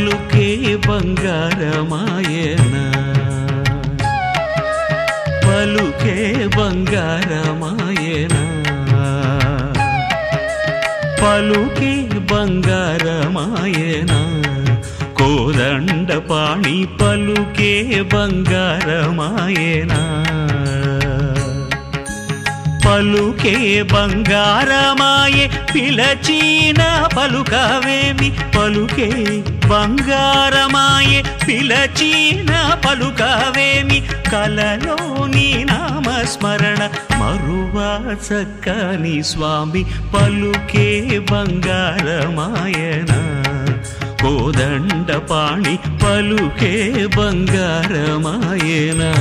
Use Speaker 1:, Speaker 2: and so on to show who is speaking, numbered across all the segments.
Speaker 1: పలుకే బంగారమాయనా పలుకే బంగారమాయనా పలుకే బంగారమాయనా కోదండ పాణి పలుకే బంగారమాయనా పలుకే బంగారమాయే పిలచీన పలుకవేమి పలుకే బంగారమాయే పిలచీన పలుకవేమి కలలోని నామస్మరణ మరువా చక్కని స్వామి పలుకే బంగారమాయనా కోదండ పాణి పలుకే బంగారమాయనా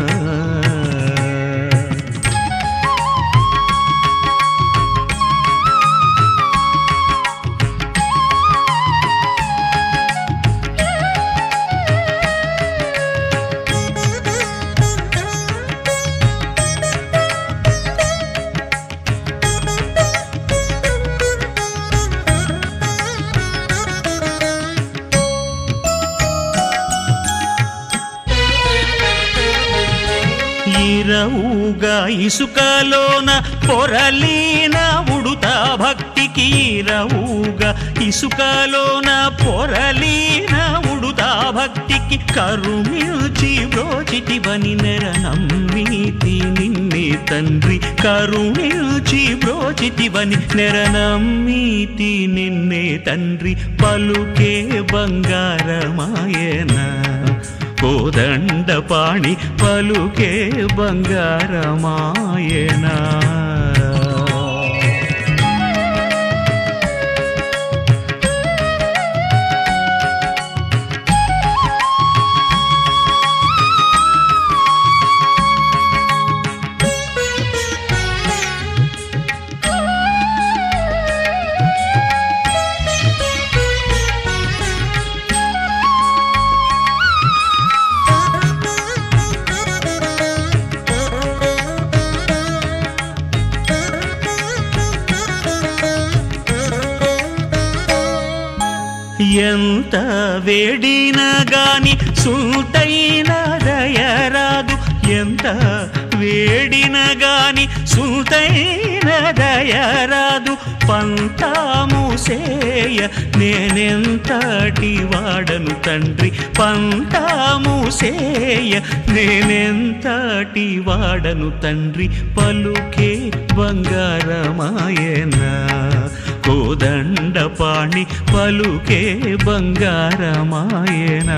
Speaker 1: ఈరవుగా ఇసుకలోన పొరలీన ఉడుతా భక్తికి ఈరవుగా ఇసుకలోన పొరలీన ఉడుతా భక్తికి కరుమిల్చి బ్రోచిటివని నెర నమ్మితి నిన్నే తండ్రి కరుమిల్చి బ్రోచిటివని నెర నమ్మితి నిన్నే తండ్రి పలుకే బంగారమాయనా కోదండ పాణి పలుకే బంగారమాయనా ఎంత వేడిన గాని సూటైన దయరాదు ఎంత వేడిన గాని సూటైన దయరాదు పంతాము సేయ నేనెంతటి వాడను తండ్రి పంతాము సేయ నేనెంతటి వాడను తండ్రి పలుకే బంగారమాయనా కోదండ పాణి పలుకే బంగారమాయనా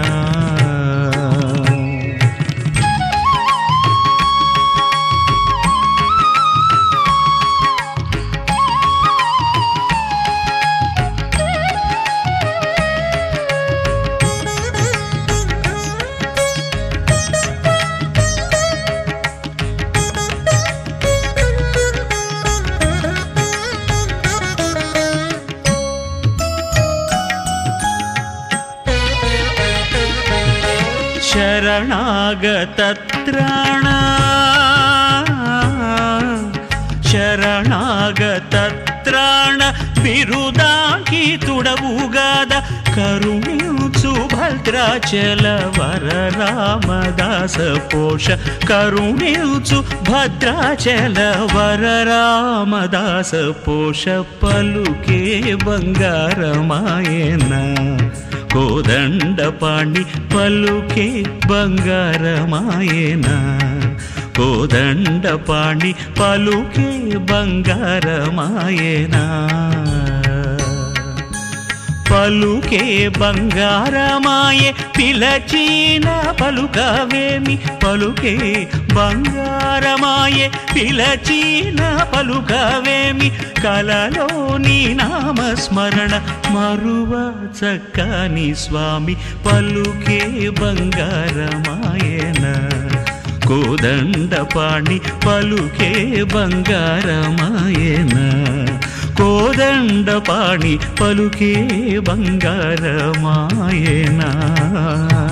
Speaker 1: ಶರಣಾಗತತ್ರಾಣ ಶರಣಾಗತತ್ರಾಣ ಬಿರುದಾಗಿ ತುಡವುಗಾದ ಕರುಣಿಸು ಭದ್ರಾಚಲ ವರ ರಾಮದಾಸ ಪೋಷ ಕರುಣಿಸು ಭದ್ರಾಚಲ ವರ ರಾಮದಾಸ ಪೋಷ ಪಲುಕೆ ಬಂಗಾರಮಾಯನ కోదండ పాణి పలుకే బంగారమాయనా కోదండ పాణి పలుకే బంగారమాయనా పలుకే బంగారమాయే పిలచీన పలుకవేమి పలుకే బంగారమాయే పిలచీన పలుకవేమి కలలోని నామస్మరణ మరువ చక్కని స్వామి పలుకే బంగారమాయన కోదండ పాణి పలుకే బంగారమాయన కోదండ పాణి పలుకే బంగారమాయనా